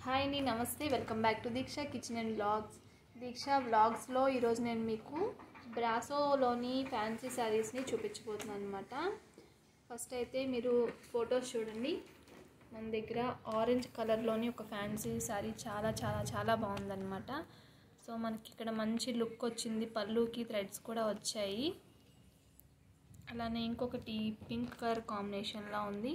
hi అండి నమస్తే welcome back to Deeksha kitchen and blogs Deeksha బ్లాగ్స్లో ఈరోజు నేను మీకు బ్రాసోలోని ఫ్యాన్సీ శారీస్ని చూపించబోతున్నాను అనమాట ఫస్ట్ అయితే మీరు ఫొటోస్ చూడండి మన దగ్గర ఆరెంజ్ కలర్లోని ఒక ఫ్యాన్సీ శారీ చాలా చాలా చాలా బాగుందన్నమాట సో మనకి ఇక్కడ మంచి లుక్ వచ్చింది పళ్ళుకి థ్రెడ్స్ కూడా వచ్చాయి అలానే ఇంకొకటి పింక్ కలర్ కాంబినేషన్లో ఉంది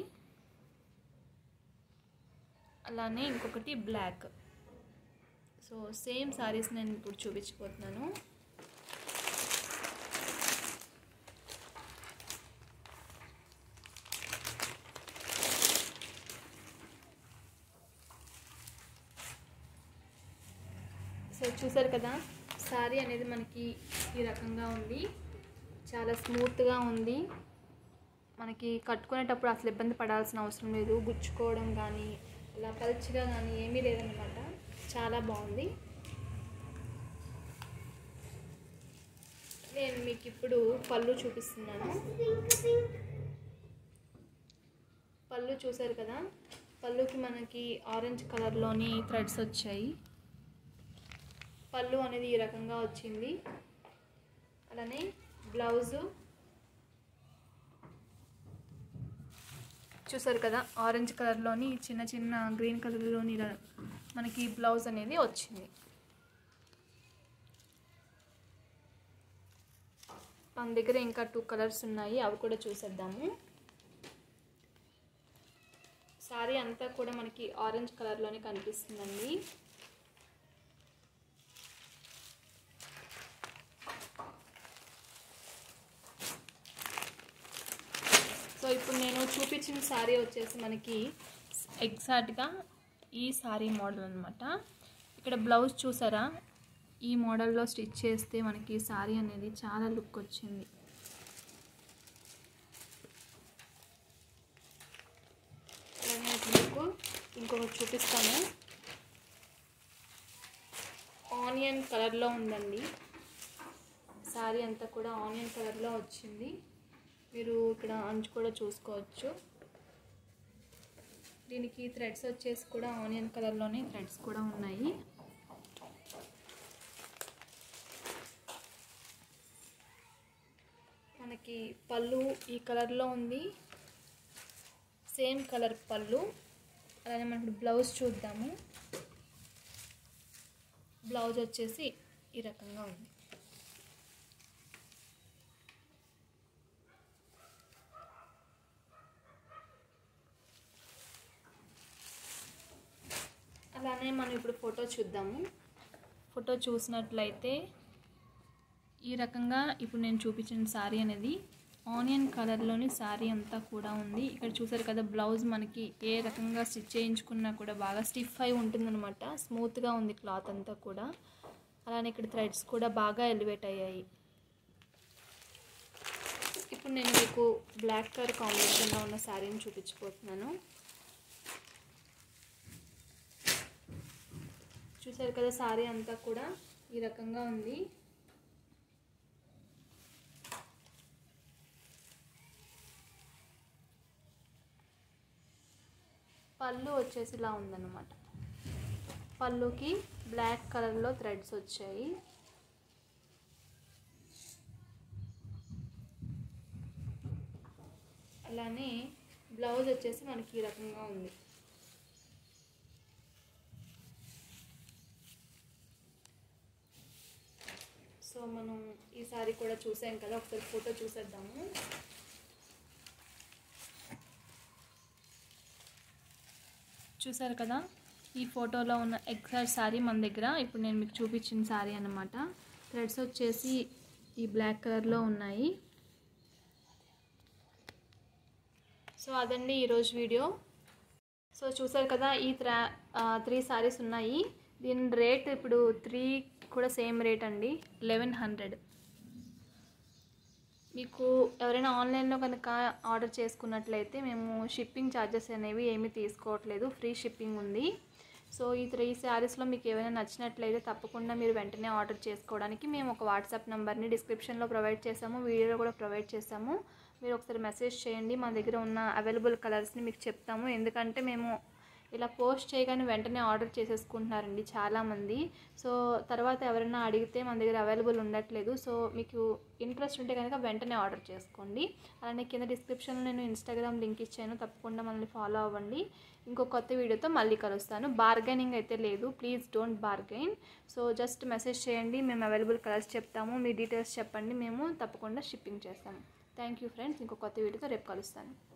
అలానే ఇంకొకటి బ్లాక్ సో సేమ్ సారీస్ నేను ఇప్పుడు చూపించబోతున్నాను సో చూసారు కదా సారీ అనేది మనకి ఈ రకంగా ఉంది చాలా స్మూత్గా ఉంది మనకి కట్టుకునేటప్పుడు అసలు ఇబ్బంది పడాల్సిన అవసరం లేదు గుచ్చుకోవడం కానీ ఇలా పలుచగా కానీ ఏమీ లేదనమాట చాలా బాగుంది నేను మీకు ఇప్పుడు పళ్ళు చూపిస్తున్నాను పళ్ళు చూసారు కదా పళ్ళుకి మనకి ఆరెంజ్ కలర్లోని థ్రెడ్స్ వచ్చాయి పళ్ళు అనేది ఈ రకంగా వచ్చింది అలానే బ్లౌజు చూసారు కదా ఆరెంజ్ కలర్లోని చిన్న చిన్న గ్రీన్ కలర్లోని మనకి బ్లౌజ్ అనేది వచ్చింది మన దగ్గర ఇంకా టూ కలర్స్ ఉన్నాయి అవి కూడా చూసేద్దాము సారీ అంతా కూడా మనకి ఆరెంజ్ కలర్లోనే కనిపిస్తుందండి సో ఇప్పుడు నేను చూపించిన శారీ వచ్చేసి మనకి ఎగ్జాక్ట్గా ఈ శారీ మోడల్ అనమాట ఇక్కడ బ్లౌజ్ చూసారా ఈ మోడల్లో స్టిచ్ చేస్తే మనకి శారీ అనేది చాలా లుక్ వచ్చింది అలానే మీకు ఇంకొకటి చూపిస్తాను ఆనియన్ కలర్లో ఉందండి శారీ అంతా కూడా ఆనియన్ కలర్లో వచ్చింది మీరు ఇక్కడ అంచు కూడా చూసుకోవచ్చు దీనికి థ్రెడ్స్ వచ్చేసి కూడా ఆనియన్ కలర్లోనే థ్రెడ్స్ కూడా ఉన్నాయి మనకి పళ్ళు ఈ కలర్లో ఉంది సేమ్ కలర్ పళ్ళు అలానే మనకి బ్లౌజ్ చూద్దాము బ్లౌజ్ వచ్చేసి ఈ రకంగా ఉంది అలానే మనం ఇప్పుడు ఫోటో చూద్దాము ఫోటో చూసినట్లయితే ఈ రకంగా ఇప్పుడు నేను చూపించిన శారీ అనేది ఆనియన్ కలర్లోని శారీ అంతా కూడా ఉంది ఇక్కడ చూసారు కదా బ్లౌజ్ మనకి ఏ రకంగా స్టిచ్ చేయించుకున్నా కూడా బాగా స్టిఫ్ అయి ఉంటుందన్నమాట స్మూత్గా ఉంది క్లాత్ అంతా కూడా అలానే ఇక్కడ థ్రెడ్స్ కూడా బాగా ఎలివేట్ అయ్యాయి ఇప్పుడు నేను మీకు బ్లాక్ కలర్ కాంబినేషన్లో ఉన్న శారీని చూపించబోతున్నాను చూసారు కదా శారీ అంతా కూడా ఈ రకంగా ఉంది పళ్ళు వచ్చేసి ఇలా ఉందన్నమాట పళ్ళుకి బ్లాక్ కలర్లో థ్రెడ్స్ వచ్చాయి అలానే బ్లౌజ్ వచ్చేసి మనకి ఈ రకంగా ఉంది సో మనం ఈ సారీ కూడా చూసాం కదా ఒకసారి ఫోటో చూసేద్దాము చూసారు కదా ఈ ఫోటోలో ఉన్న ఎగ్జాక్ట్ శారీ మన దగ్గర ఇప్పుడు నేను మీకు చూపించిన శారీ అనమాట థ్రెడ్స్ వచ్చేసి ఈ బ్లాక్ కలర్లో ఉన్నాయి సో అదండి ఈరోజు వీడియో సో చూసారు కదా ఈ త్రా త్రీ శారీస్ ఉన్నాయి దీని రేట్ ఇప్పుడు త్రీ కూడా సేమ్ రేట్ అండి లెవెన్ హండ్రెడ్ మీకు ఎవరైనా ఆన్లైన్లో కనుక ఆర్డర్ చేసుకున్నట్లయితే మేము షిప్పింగ్ ఛార్జెస్ అనేవి ఏమీ తీసుకోవట్లేదు ఫ్రీ షిప్పింగ్ ఉంది సో ఈ త్రీ శారీస్లో మీకు ఏమైనా నచ్చినట్లయితే తప్పకుండా మీరు వెంటనే ఆర్డర్ చేసుకోవడానికి మేము ఒక వాట్సాప్ నెంబర్ని డిస్క్రిప్షన్లో ప్రొవైడ్ చేసాము వీడియోలో కూడా ప్రొవైడ్ చేసాము మీరు ఒకసారి మెసేజ్ చేయండి మా దగ్గర ఉన్న అవైలబుల్ కలర్స్ని మీకు చెప్తాము ఎందుకంటే మేము ఇలా పోస్ట్ చేయగానే వెంటనే ఆర్డర్ చేసేసుకుంటున్నారండి చాలామంది సో తర్వాత ఎవరైనా అడిగితే మన దగ్గర అవైలబుల్ ఉండట్లేదు సో మీకు ఇంట్రెస్ట్ ఉంటే కనుక వెంటనే ఆర్డర్ చేసుకోండి అలానే కింద డిస్క్రిప్షన్లో నేను ఇన్స్టాగ్రామ్ లింక్ ఇచ్చాను తప్పకుండా మనల్ని ఫాలో అవ్వండి ఇంకో కొత్త వీడియోతో మళ్ళీ కలుస్తాను బార్గెనింగ్ అయితే లేదు please don't bargain so just message చేయండి మేము అవైలబుల్ కలర్స్ చెప్తాము మీ డీటెయిల్స్ చెప్పండి మేము తప్పకుండా షిప్పింగ్ చేస్తాము థ్యాంక్ యూ ఫ్రెండ్స్ ఇంకో కొత్త వీడియోతో రేపు కలుస్తాను